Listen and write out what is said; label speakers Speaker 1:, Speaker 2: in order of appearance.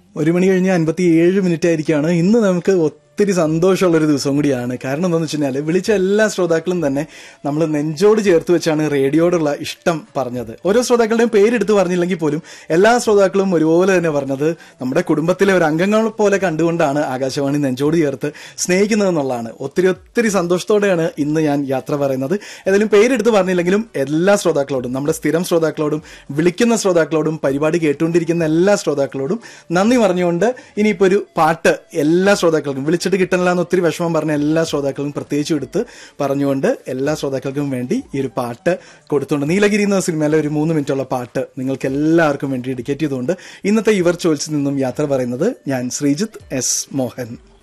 Speaker 1: ഒരു മണി കഴിഞ്ഞ് അൻപത്തി ഏഴ് മിനിറ്റ് ആയിരിക്കാണ് ഇന്ന് നമുക്ക് ഒത്തിരി സന്തോഷമുള്ള ഒരു ദിവസം കൂടിയാണ് കാരണം എന്താണെന്ന് വെച്ച് കഴിഞ്ഞാൽ വിളിച്ച എല്ലാ ശ്രോതാക്കളും തന്നെ നമ്മൾ നെഞ്ചോട് ചേർത്ത് വെച്ചാണ് റേഡിയോയോടുള്ള ഇഷ്ടം പറഞ്ഞത് ഓരോ ശ്രോതാക്കളുടെയും പേരെടുത്ത് പറഞ്ഞില്ലെങ്കിൽ പോലും എല്ലാ ശ്രോതാക്കളും ഒരുപോലെ തന്നെ പറഞ്ഞത് നമ്മുടെ കുടുംബത്തിലെ ഒരു അംഗങ്ങൾ പോലെ കണ്ടുകൊണ്ടാണ് ആകാശവാണി നെഞ്ചോട് ചേർത്ത് സ്നേഹിക്കുന്നതെന്നുള്ളതാണ് ഒത്തിരി ഒത്തിരി സന്തോഷത്തോടെയാണ് ഇന്ന് ഞാൻ യാത്ര പറയുന്നത് ഏതായാലും പേരെടുത്ത് പറഞ്ഞില്ലെങ്കിലും എല്ലാ ശ്രോതാക്കളോടും നമ്മുടെ സ്ഥിരം ശ്രോതാക്കളോടും വിളിക്കുന്ന ശ്രോതാക്കളോടും പരിപാടി കേട്ടുകൊണ്ടിരിക്കുന്ന എല്ലാ ശ്രോതാക്കളോടും നന്ദി പറഞ്ഞുകൊണ്ട് ഇനിയിപ്പോ ഒരു പാട്ട് എല്ലാ ശ്രോതാക്കൾക്കും വിളിച്ചിട്ട് കിട്ടണില്ല എന്ന് ഒത്തിരി വിഷമം പറഞ്ഞ എല്ലാ ശ്രോതാക്കളും പ്രത്യേകിച്ചും എടുത്ത് പറഞ്ഞുകൊണ്ട് എല്ലാ ശ്രോതാക്കൾക്കും വേണ്ടി ഈ ഒരു പാട്ട് കൊടുത്തുകൊണ്ട് നീലഗിരി എന്ന സിനിമയിലെ ഒരു മൂന്ന് മിനിറ്റുള്ള പാട്ട് നിങ്ങൾക്ക് എല്ലാവർക്കും വേണ്ടി ഡെഡിക്കേറ്റ് ചെയ്തുകൊണ്ട് ഇന്നത്തെ ഇവർ ചോയ്സിൽ നിന്നും യാത്ര പറയുന്നത് ഞാൻ ശ്രീജിത്ത് എസ് മോഹൻ